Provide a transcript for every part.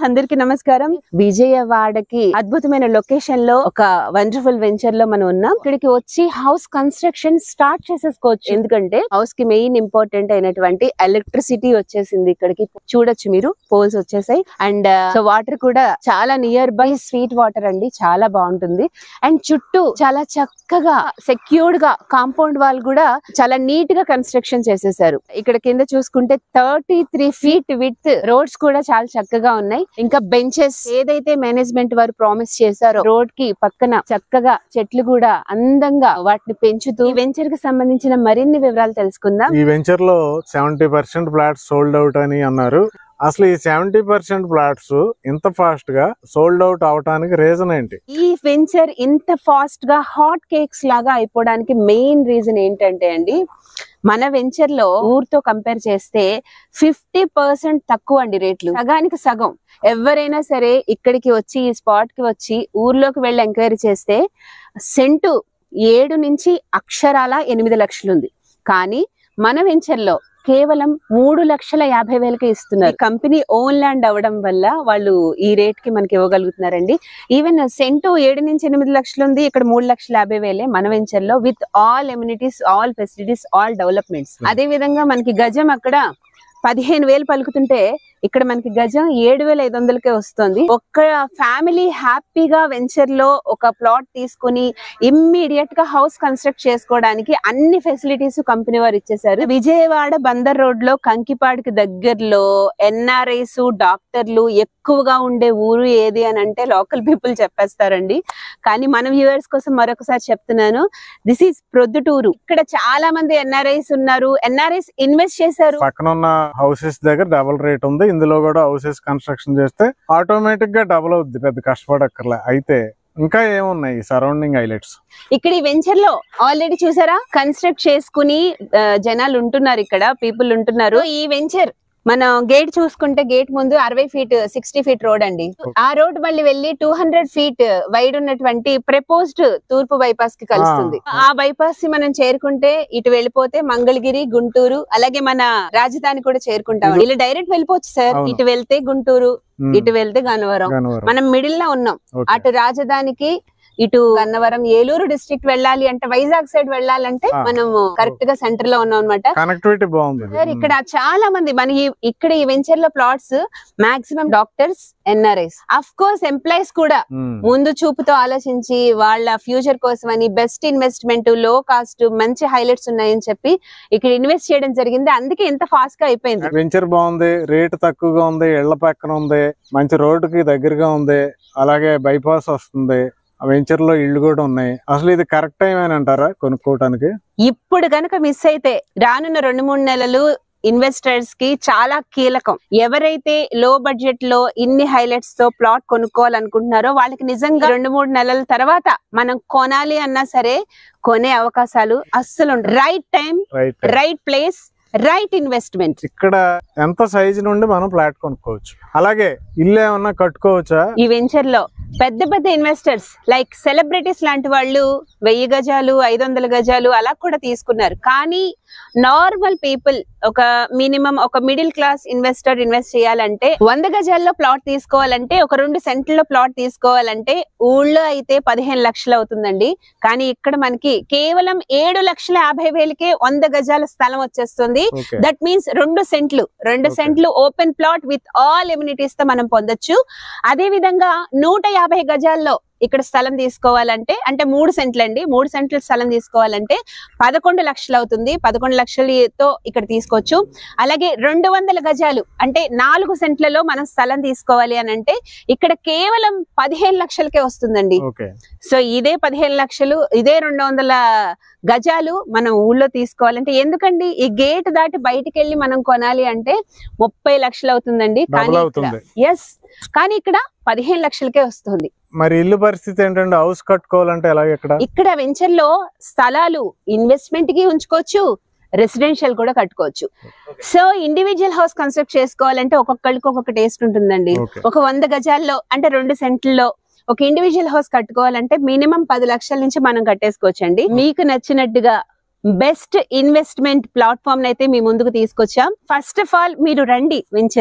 అందరికి నమస్కారం విజయవాడకి అద్భుతమైన లొకేషన్ లో ఒక వండర్ఫుల్ వెంచర్ లో మనం ఉన్నాం ఇక్కడికి వచ్చి హౌస్ కన్స్ట్రక్షన్ స్టార్ట్ చేసేసుకోవచ్చు ఎందుకంటే హౌస్ కి మెయిన్ ఇంపార్టెంట్ అయినటువంటి ఎలక్ట్రిసిటీ వచ్చేసింది ఇక్కడికి చూడొచ్చు మీరు పోల్స్ వచ్చేసాయి అండ్ సో వాటర్ కూడా చాలా నియర్ బై స్వీట్ వాటర్ అండి చాలా బాగుంటుంది అండ్ చుట్టూ చాలా చక్కగా సెక్యూర్డ్ గా కాంపౌండ్ వాల్ కూడా చాలా నీట్ గా కన్స్ట్రక్షన్ చేసేసారు ఇక్కడ కింద చూసుకుంటే thirty three feet with roads కూడా చాలా చక్కగా ఉన్నాయి ఇంకా బెంచెస్ ఏదైతే మేనేజ్మెంట్ వారు ప్రామిస్ చేశారో రోడ్ కి పక్కన చక్కగా చెట్లు కూడా అందంగా వాటిని పెంచుతూ ఈ వెంచర్ కి సంబంధించిన మరిన్ని వివరాలు తెలుసుకుందాం ఈ వెంచర్ లో seventy percent plots sold out అని అన్నారు అసలు ఈ సెవెంటీ పర్సెంట్ ప్లాట్స్ ఇంత ఫాస్ట్ గా సోల్డ్ అవుట్ అవటానికి రీజన్ ఏంటి ఈ వెంచర్ ఇంత ఫాస్ట్ గా హాట్ కేక్స్ లాగా అయిపోవడానికి మెయిన్ రీజన్ ఏంటంటే అండి మన వెంచర్ లో ఊర్తో కంపేర్ చేస్తే ఫిఫ్టీ పర్సెంట్ తక్కువ అండి రేట్లు సగానికి సగం ఎవరైనా సరే ఇక్కడికి వచ్చి ఈ స్పాట్ కి వచ్చి ఊర్లోకి వెళ్ళి ఎంక్వైరీ చేస్తే సెంటు ఏడు నుంచి అక్షరాల ఎనిమిది లక్షలు ఉంది కానీ మన వెంచర్ లో కేవలం మూడు లక్షల యాభై వేలకే ఇస్తున్నారు కంపెనీ ఓన్ ల్యాండ్ అవ్వడం వల్ల వాళ్ళు ఈ రేట్ కి మనకి ఇవ్వగలుగుతున్నారండి ఈవెన్ సెంటు ఏడు నుంచి ఎనిమిది లక్షలు ఉంది ఇక్కడ మూడు లక్షల యాభై వేలే మన వెంచర్ లో with all amenities all facilities all developments అదే విధంగా మనకి గజం అక్కడ పదిహేను వేలు పలుకుతుంటే ఇక్కడ మనకి గజం ఏడు వేల ఐదు వందలకే వస్తుంది ఒక్క ఫ్యామిలీ హ్యాపీగా వెంచర్ లో ఒక ప్లాట్ తీసుకుని ఇమ్మీడియట్ గా హౌస్ కన్స్ట్రక్ట్ చేసుకోవడానికి అన్ని ఫెసిలిటీస్ కంపెనీ వారు ఇచ్చేసారు విజయవాడ బందర్ రోడ్ లో కంకిపాడికి దగ్గరలో ఎన్ఆర్ఐస్ డాక్టర్లు ఎక్కువగా ఉండే ఊరు ఏది అని అంటే లోకల్ పీపుల్ చెప్పేస్తారండి కానీ మన వ్యూవర్స్ కోసం మరొకసారి చెప్తున్నాను దిస్ ఈస్ ప్రొద్దుటూరు ఇక్కడ చాలా మంది ఎన్ఆర్ఐస్ ఉన్నారు ఎన్ఆర్ఐస్ ఇన్వెస్ట్ చేశారు పక్కన ఉన్న హౌసెస్ దగ్గర డబుల్ రేట్ ఉంది ఇందులో కూడా హౌసెస్ కన్స్ట్రక్షన్ చేస్తే ఆటోమేటిక్ గా డబుల్ అవుద్ది పెద్ద కష్టపడక్కర్లే అయితే ఇంకా ఏమున్నాయి సరౌండింగ్ హైలైట్స్ ఇక్కడ ఈ వెంచర్ లో ఆల్రెడీ చూసారా కన్స్ట్రక్ట్ చేసుకుని ఆ, జనాలు ఉంటున్నారు ఇక్కడ పీపుల్ ఉంటున్నారు ఈ వెంచర్ మనం గేట్ చూసుకుంటే గేట్ ముందు అరవై ఫీట్ సిక్స్టీ ఫీట్ రోడ్ అండి ఆ రోడ్ మళ్ళీ వెళ్ళి టూ హండ్రెడ్ ఫీట్ వైడ్ ఉన్నటువంటి ప్రపోజ్డ్ తూర్పు బైపాస్ కి కలుస్తుంది ఆ. ఆ బైపాస్ ని మనం చేరుకుంటే ఇటు వెళ్ళిపోతే మంగళగిరి గుంటూరు అలాగే మన రాజధాని కూడా చేరుకుంటాం ఇలా డైరెక్ట్ వెళ్ళిపోవచ్చు సార్ అవును. ఇటు వెళ్తే గుంటూరు ఇటు వెళ్తే గన్నవరం గన్నవరం. మనం మిడిల్ లో ఉన్నాం Okay. అటు రాజధానికి ఇటు గన్నవరం ఏలూరు డిస్ట్రిక్ట్ వెళ్ళాలి అంటే వైజాగ్ సైడ్ వెళ్ళాలంటే ఆ. మనము కరెక్ట్ గా సెంటర్ లో ఉన్నాం అనమాట కనెక్టివిటీ బాగుంది సార్ ఇక్కడ చాలా మంది మన ఈ- ఇక్కడ ఈ వెంచర్ లో plots maximum doctors NRIs of course employees కూడా ఉమ్. ముందు చూపుతో ఆలోచించి వాళ్ళ ఫ్యూచర్ కోసం అని బెస్ట్ ఇన్వెస్ట్మెంట్ లో కాస్ట్ మంచి హైలైట్స్ ఉన్నాయని చెప్పి ఇక్కడ ఇన్వెస్ట్ చేయడం జరిగింది అందుకే ఇంత ఫాస్ట్ గా అయిపోయింది వెంచర్ బాగుంది రేట్ తక్కువగా ఉంది ఇళ్ల పక్కన ఉంది మంచి రోడ్డుకి దగ్గరగా ఉంది అలాగే బైపాస్ వస్తుంది ఆ వెంచర్ లో ఇళ్ళు కూడా ఉన్నాయి అసలు ఇది కరెక్ట్ టైం అని అంటారా కొనుక్కోవటానికి ఇప్పుడు గనుక మిస్ అయితే రానున్న రెండు మూడు నెలలు ఇన్వెస్టర్స్ కి చాలా కీలకం ఎవరైతే లో బడ్జెట్ లో ఇన్ని హైలైట్స్ తో ప్లాట్ కొనుక్కోవాలనుకుంటున్నారో వాళ్ళకి నిజంగా రెండు మూడు నెలల తర్వాత మనం కొనాలి అన్నా సరే కొనే అవకాశాలు అస్సలు ఉండవు right time right right place right investment ఇక్కడ ఎంత సైజు నుండి మనం ఫ్లాట్ కొనుక్కోవచ్చు అలాగే ఇల్లు ఏమన్నా కట్టుకోవచ్చా ఈ వెంచర్ లో పెద్ద పెద్ద ఇన్వెస్టర్స్ లైక్ సెలబ్రిటీస్ లాంటి వాళ్ళు వెయ్యి గజాలు ఐదు వందల గజాలు అలా కూడా తీసుకున్నారు కానీ నార్మల్ పీపుల్ ఒక మినిమం ఒక మిడిల్ క్లాస్ ఇన్వెస్టర్ ఇన్వెస్ట్ చేయాలంటే వంద గజాల్లో ప్లాట్ తీసుకోవాలంటే ఒక రెండు సెంట్లలో ప్లాట్ తీసుకోవాలంటే ఊళ్ళో అయితే పదిహేను లక్షలు అవుతుందండి కానీ ఇక్కడ మనకి కేవలం ఏడు లక్షల యాభై వేలకే వంద గజాల స్థలం వచ్చేస్తుంది ఓకే దట్ మీన్స్ రెండు సెంట్లు రెండు Okay. సెంట్లు open plot with all amenities తో మనం పొందొచ్చు అదే విధంగా నూట యాభై గజాల్లో ఇక్కడ స్థలం తీసుకోవాలంటే అంటే మూడు సెంట్లు అండి మూడు సెంట్ల స్థలం తీసుకోవాలంటే పదకొండు లక్షలు అవుతుంది పదకొండు లక్షలతో ఇక్కడ తీసుకోవచ్చు అలాగే రెండు వందల గజాలు అంటే నాలుగు సెంట్లలో మనం స్థలం తీసుకోవాలి అని అంటే ఇక్కడ కేవలం పదిహేను లక్షలకే వస్తుందండి ఓకే సో ఇదే పదిహేను లక్షలు ఇదే రెండు వందల గజాలు మనం ఊళ్ళో తీసుకోవాలంటే ఎందుకండి ఈ గేట్ దాటి బయటికి వెళ్ళి మనం కొనాలి అంటే ముప్పై లక్షలు అవుతుందండి డబుల్ అవుతుంది ఎస్ కానీ ఇక్కడ పదిహేను లక్షలకే వస్తుంది మరి ఇల్లు పరిస్థితి ఏంటంటే హౌస్ కట్టుకోవాలంటే ఎలా ఇక్కడ ఇక్కడ వెంచర్ లో స్థలాలు ఇన్వెస్ట్మెంట్ కి ఉంచుకోవచ్చు రెసిడెన్షియల్ కూడా కట్టుకోవచ్చు సో ఇండివిజువల్ హౌస్ కన్స్ట్రక్ట్ చేసుకోవాలంటే ఒక్కొక్కరికి ఒక్కొక్క టేస్ట్ ఉంటుందండి ఓకే ఒక వంద గజాల్లో అంటే రెండు సెంట్లలో ఒక ఇండివిజువల్ హౌస్ కట్టుకోవాలంటే మినిమం పది లక్షల నుంచి మనం కట్టేసుకోవచ్చండి మీకు నచ్చినట్టుగా బెస్ట్ ఇన్వెస్ట్మెంట్ ప్లాట్ఫామ్ అయితే మీ ముందుకు తీసుకొచ్చాం ఫస్ట్ ఆఫ్ ఆల్ మీరు రండి వెంచర్ కి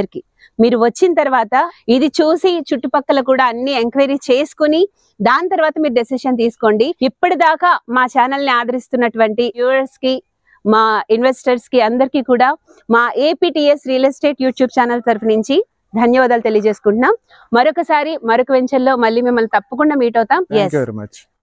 మీరు వచ్చిన తర్వాత ఇది చూసి చుట్టుపక్కల కూడా అన్ని ఎంక్వైరీ చేసుకుని దాని తర్వాత మీరు డెసిషన్ తీసుకోండి ఇప్పటిదాకా మా ఛానల్ ని ఆదరిస్తున్నటువంటి వ్యూవర్స్ కి మా ఇన్వెస్టర్స్ కి అందరికీ కూడా మా APTS real estate YouTube channel తరఫు నుంచి ధన్యవాదాలు తెలియజేసుకుంటున్నాం మరొకసారి మరొక వెంచర్లో మళ్ళీ మిమ్మల్ని తప్పకుండా మీట్ అవుతాం thanks you very much